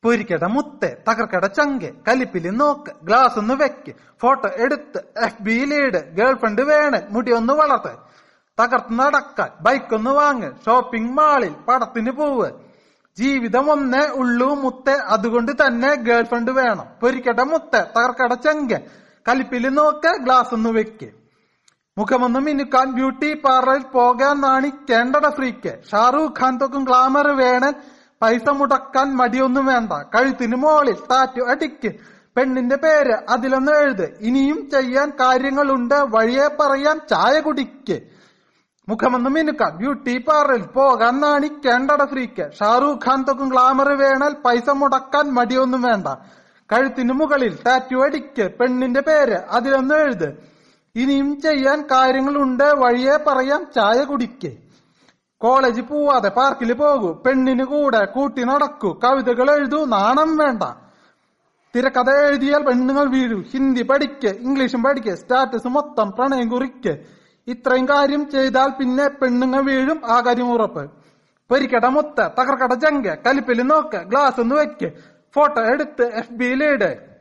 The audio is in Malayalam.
പൊരിക്കട മുത്ത് തകർക്കട ചങ്ക് കലിപ്പില് നോക്ക് ഗ്ലാസ് ഒന്ന് വെക്ക് ഫോട്ടോ എടുത്ത് എഫ് ബിയിലിട് ഗേൾഫ്രണ്ട് വേണൻ മുടി ഒന്ന് വളർത്ത് തകർത്ത് നടക്കാൻ ബൈക്കൊന്ന് വാങ്ങ് ഷോപ്പിംഗ് മാളിൽ പടത്തിന് പോവ് ജീവിതം ഒന്നേ ഉള്ളൂ മുത്തെ അതുകൊണ്ട് തന്നെ ഗേൾഫ്രണ്ട് വേണം പൊരിക്കട മുത്ത് തകർക്കട ചങ്ക് കലിപ്പില് നോക്ക് ഗ്ലാസ് ഒന്ന് വെക്ക് മുഖമൊന്ന് മിനുക്കാൻ ബ്യൂട്ടി പാർലറിൽ പോകാൻ നാണിക്കേണ്ടട ഫ്രീക്ക് ഷാറൂഖ് ഖാൻ തൊക്കും ഗ്ലാമർ വേണൻ പൈസ മുടക്കാൻ മടിയൊന്നും വേണ്ട കഴുത്തിന് മോളിൽ താറ്റു അടിക്ക് പെണ്ണിന്റെ പേര് അതിലൊന്ന് എഴുത് ഇനിയും ചെയ്യാൻ കാര്യങ്ങളുണ്ട് വഴിയെ പറയാം ചായ കുടിക്ക് മുഖമൊന്ന് മിനുക്കാൻ ബ്യൂട്ടി പാർലറിൽ പോകാൻ നാണിക്കേണ്ടട ഫ്രീക്ക് ഷാറൂഖ് ഖാൻ തൊക്കും ഗ്ലാമർ വേണൽ പൈസ മുടക്കാൻ മടിയൊന്നും വേണ്ട കഴുത്തിന് മുകളിൽ ടാറ്റു അടിക്ക് പെണ്ണിന്റെ പേര് അതിലൊന്ന് എഴുത് ഇനിയും ചെയ്യാൻ കാര്യങ്ങളുണ്ട് വഴിയെ പറയാം ചായ കുടിക്ക് കോളേജിൽ പോവാതെ പാർക്കിൽ പോകൂ പെണ്ണിന് കൂടെ കൂട്ടി നടക്കൂ കവിതകൾ എഴുതൂ നാണം വേണ്ട തിരക്കഥ എഴുതിയാൽ പെണ്ണുങ്ങൾ വീഴൂ ഹിന്ദി പഠിക്ക് ഇംഗ്ലീഷും പഠിക്ക് സ്റ്റാറ്റസ് മൊത്തം പ്രണയം കുറിക്ക് ഇത്രയും കാര്യം ചെയ്താൽ പിന്നെ പെണ്ണുങ്ങൾ വീഴും ആ കാര്യം ഉറപ്പ് പൊരിക്കട മുത്ത തകർക്കട ചങ്ക കലിപ്പിൽ നോക്ക് ഗ്ലാസ് ഒന്ന് വെക്ക് ഫോട്ടോ എടുത്ത് എഫ് ബിയിലിട്